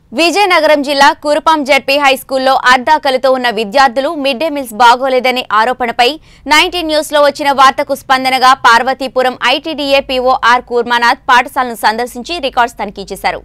విజయనగరం జిల్లా కురుపాం జడ్పీ హైస్కూల్లో అర్ధాకలతో ఉన్న విద్యార్థులు మిడ్ డే మీల్స్ బాగోలేదనే ఆరోపణపై నైన్టీన్ న్యూస్ లో వచ్చిన వార్తకు స్పందనగా Parvathipuram ITDA PO R Kurmanath పాఠశాలను సందర్శించి రికార్డ్స్ తనిఖీ చేశారు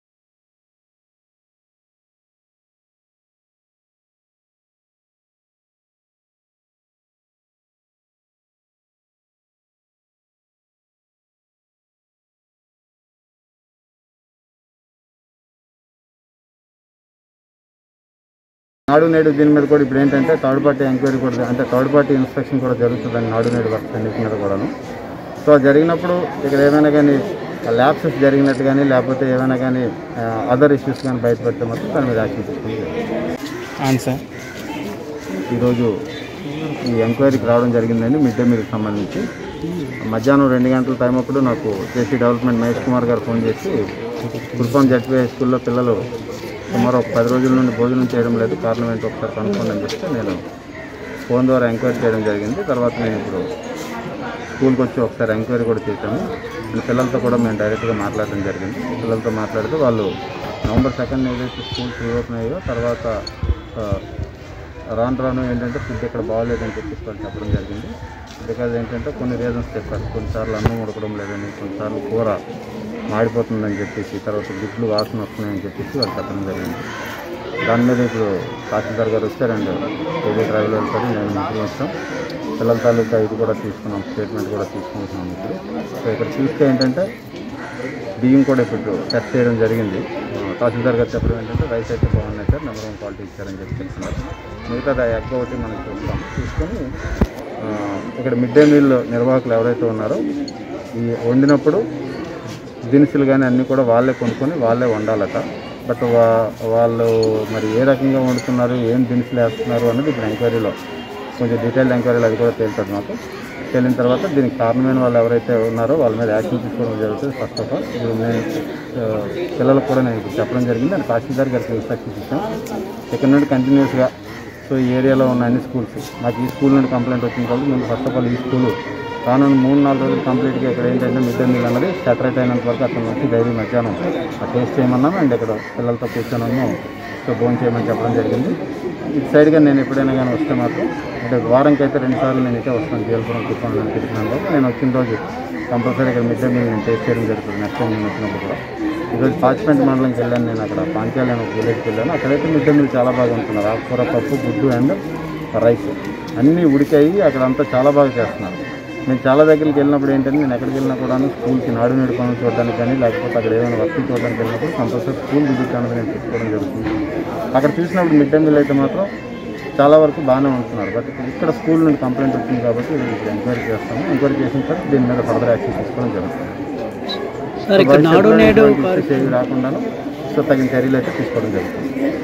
నాడు నేడు దీని మీద కూడా ఇప్పుడు ఏంటంటే థర్డ్ పార్టీ ఎంక్వైరీ కూడా అంటే థర్డ్ పార్టీ ఇన్స్పెక్షన్ కూడా జరుగుతుందండి నాడు నేడు వర్క్స్ అన్నిటి మీద కూడాను సో జరిగినప్పుడు ఇక్కడ ఏమైనా కానీ ల్యాబ్సెస్ జరిగినట్టు కానీ లేకపోతే ఏమైనా కానీ అదర్ ఇష్యూస్ కానీ బయటపడితే మాత్రం దాని మీద యాక్షన్ తీసుకుంది అవును సార్ ఈరోజు ఈ ఎంక్వైరీకి రావడం జరిగిందండి మిడ్ డే మీల్కి సంబంధించి మధ్యాహ్నం రెండు గంటల టైం అప్పుడు నాకు జేసీ డెవలప్మెంట్ మహేష్ కుమార్ గారు ఫోన్ చేసి కురుపాం జడ్పీ స్కూల్లో పిల్లలు సుమారు ఒక పది రోజుల నుండి భోజనం చేయడం లేదు కారణం ఏంటో ఒకసారి కనుక్కోండి అని చెప్తే నేను ఫోన్ ద్వారా ఎంక్వైరీ చేయడం జరిగింది తర్వాత నేను ఇప్పుడు స్కూల్కి వచ్చి ఒకసారి ఎంక్వైరీ కూడా చేశాము అండ్ పిల్లలతో కూడా మేము డైరెక్ట్గా మాట్లాడడం జరిగింది పిల్లలతో మాట్లాడితే వాళ్ళు నవంబర్ సెకండ్ ఏదైతే స్కూల్స్ రీఓపెన్ అయ్యో తర్వాత ఆ, రాను రాను ఏంటంటే ఫుడ్ ఇక్కడ బాగాలేదని చెప్పేసి వాళ్ళు చెప్పడం జరిగింది బికాజ్ ఏంటంటే కొన్ని రీజన్స్ చెప్పారు కొన్నిసార్లు అన్నం ఉడకడం లేదని కొన్నిసార్లు కూర మాడిపోతుందని చెప్పేసి తర్వాత గుడ్లు వాసన వస్తున్నాయని చెప్పేసి వాళ్ళు చెప్పడం జరిగింది దాని మీద ఇప్పుడు తహసీల్దార్ గారు వచ్చారండి ఏదో డ్రైవ్లో వెళ్తారు నేను ముగ్గురు వచ్చాం పిల్లల తాలూకా ఇది కూడా తీసుకున్నాం స్టేట్మెంట్ కూడా తీసుకుంటున్నాం ఇప్పుడు సో ఇక్కడ చూస్తే ఏంటంటే బియ్యం కూడా ఇప్పుడు టెస్ట్ చేయడం జరిగింది ఆ, తహసీల్దార్ గారు చెప్పడం ఏంటంటే రైస్ అయితే బాగున్నాయి సార్ నెంబర్ వన్ క్వాలిటీ ఇచ్చారని చెప్పి చెప్తున్నారు మిగతా ఎగ్ ఒకటి మనం చూస్తాం చూసుకొని ఆ, ఇక్కడ మిడ్ డే మీల్ నిర్వాహకులు ఎవరైతే ఉన్నారో ఈ వండినప్పుడు దినుసులు కానీ అన్నీ కూడా వాళ్ళే కొనుక్కొని వాళ్ళే వండాలట బట్ వా వాళ్ళు మరి ఏ రకంగా వండుతున్నారు ఏం దినుసులు వేస్తున్నారు అన్నది ఇప్పుడు ఎంక్వైరీలో కొంచెం డీటెయిల్ ఎంక్వైరీలో అది కూడా తేలుతుంది మాకు తేలిన తర్వాత దీనికి కారణమైన వాళ్ళు ఎవరైతే ఉన్నారో వాళ్ళ మీద యాక్షన్ తీసుకోవడం జరుగుతుంది ఫస్ట్ ఆఫ్ ఆల్ ఇప్పుడు నేను ఆ, పిల్లలకు కూడా నేను ఇప్పుడు చెప్పడం జరిగింది అండ్ తహసీల్దార్ గారికి ఇన్స్ట్రక్షన్స్ ఇచ్చాం ఇక్కడ నుండి కంటిన్యూస్గా సో ఈ ఏరియాలో ఉన్న అన్ని స్కూల్స్ నాకు ఈ స్కూల్ నుండి కంప్లైంట్ వచ్చింది కాబట్టి మేము ఫస్ట్ ఆఫ్ ఆల్ ఈ స్కూల్ రానున్న మూడు నాలుగు రోజులు కంప్లీట్గా ఇక్కడ ఏంటంటే మిడ్ డే మీల్ అన్నది సెటరేట్ అయినంత వరకు అక్కడ నుంచి డైలీ మధ్యాహ్నం ఆ టేస్ట్ చేయమన్నాం అండ్ ఇక్కడ పిల్లలతో కూర్చొని సో భోజనం చేయమని చెప్పడం జరిగింది ఇటు సైడ్గా నేను ఎప్పుడైనా కానీ వస్తే మాత్రం అంటే వారంకి అయితే రెండు సార్లు నేను ఇటే వస్తాను జీలపురం కూర్చొని నేను తిరుగుతున్నాను కాబట్టి నేను వచ్చిన రోజు కంపల్సరీ ఇక్కడ మిడ్ డే మీల్ నేను టేస్ట్ చేయడం జరుగుతుంది నెక్స్ట్ టైం నేను వచ్చినప్పుడు కూడా ఈరోజు పాచిపెంట మండలంకి వెళ్ళాను నేను అక్కడ పాంచాలి అనే ఒక విలేజ్కి వెళ్ళాను అక్కడైతే మిడ్ డే మీల్ చాలా బాగా ఉంటున్నారు ఆకుకూర పప్పు గుడ్డు అండ్ రైస్ అన్నీ ఉడికాయి అక్కడ అంతా చాలా బాగా చేస్తున్నారు నేను చాలా దగ్గరికి వెళ్ళినప్పుడు ఏంటంటే నేను ఎక్కడికి వెళ్ళినా కూడా స్కూల్కి నాడు నేడు పనులు చూడడానికి కానీ లేకపోతే అక్కడ ఏదైనా వర్క్ చూడడానికి వెళ్ళినప్పుడు కంపల్సరీ స్కూల్ విజిట్ అనేది నేను పెట్టుకోవడం జరుగుతుంది అక్కడ చూసినప్పుడు మిడ్ డే మీల్ అయితే మాత్రం చాలా వరకు బాగానే ఉంటున్నారు బట్ ఇక్కడ స్కూల్ నుండి కంప్లైంట్ వచ్చింది కాబట్టి ఇది ఇప్పుడు ఎంక్వైరీ చేస్తాము ఎంక్వైరీ చేసిన తర్వాత దీని మీద ఫర్దర్ యాక్షన్ తీసుకోవడం జరుగుతుంది సార్ ఇక్కడ నాడు నేడు ఇష్యూస్ ఏవి రాకుండాను సో తగిన చర్యలు అయితే తీసుకోవడం జరుగుతుంది